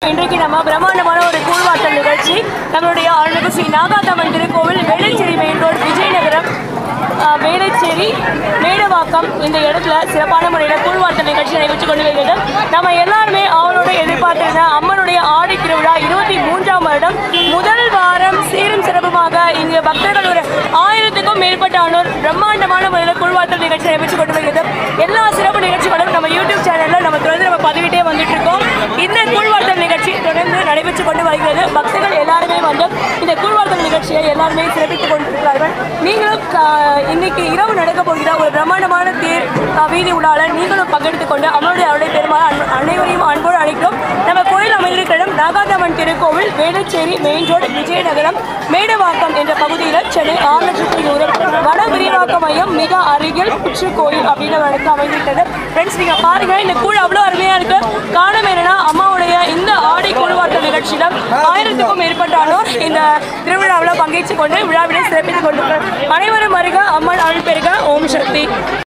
இன்றைக்கு நம்ம பிரம்மாண்டமான ஒரு கூழ்வாட்டல் நிகழ்ச்சி நம்மளுடைய அருள்மிகு ஸ்ரீ நாகாத்தம்மன் திருக்கோவில் வேளச்சேரி மெயின் ரோடு விஜயநகரம் ஆஹ், வேளச்சேரி மேடவாக்கம் இந்த இடத்துல சிறப்பான முறையில் கூழ்வாட்டல் நிகழ்ச்சி நடைபெற்று கொண்டு வருகிறது நம்ம எல்லாருமே அவளோட எதிர்பார்த்திருந்த அம்மனுடைய ஆடி திருவிழா இருபத்தி மூன்றாம் வருடம் முதல் வாரம் சீரும் சிறப்புமாக இங்கு பக்தர்கள் ஒரு ஆயிரத்துக்கும் மேற்பட்டானோர் பிரம்மாண்டமான முறையில் கூழ்வாட்டல் நிகழ்ச்சி நடைபெற்று கொண்டு வருகிறது எல்லா சிறப்பு நிகழ்ச்சிகளும் நம்ம யூடியூப் சேனலில் நம்ம தொடர்ந்து நம்ம பதிவிட்டே வந்துட்டு இருக்கோம் இந்த கூழ்வாட்டல் நிகழ்ச்சி தொடர்ந்து நடைபெற்று கொண்டு வருகிறது பக்தர்கள் எல்லாருமே வந்து இந்த கூழ்வாட்டல் நிகழ்ச்சியை எல்லாருமே சிறப்பித்துக் கொண்டிருக்கிறார்கள் நீங்களும் ஆஹ், இன்னைக்கு இரவு நடக்க போகிற ஒரு பிரம்மாண்டமான தேர் ஆஹ், வீதி உலால நீங்களும் பங்கெடுத்துக் கொண்டு அவனுடைய அவருடைய பெருமாள் அன்பு- அனைவரையும் அன்போடு அழைக்கிறோம் நம்ம கோயில் அமைந்திருக்கிற இடம் நாகாதம்மன் திருக்கோவில் வேளச்சேரி மெயின் ரோடு விஜயநகரம் மேடவாக்கம் என்ற பகுதியில் சென்னை ஆறு லட்சத்தி தூரம் வட விரிவாக்க மையம் மிக அருகில் புற்று கோயில் அப்படின்னு ஒரு இடத்துல அமைந்திருக்கிறது ஃப்ரெண்ட்ஸ் நீங்க பாருங்க இந்த கூழ் அவ்வளோ அருமையா இருக்கு காரணம் என்னன்னா அம்மாவுடைய இந்த ஆடை கூழ்வாட்ட நிகழ்ச்சியில ஆயிரத்துக்கும் மேற்பட்டானோர் இந்த திருவிழாவில் பங்கேற்று கொண்டு விழாவினை சிறப்பித்துக் கொண்டிருக்கிறார் அனைவரும் வருக அம்மன் அருள் பெருக ஓம் சக்தி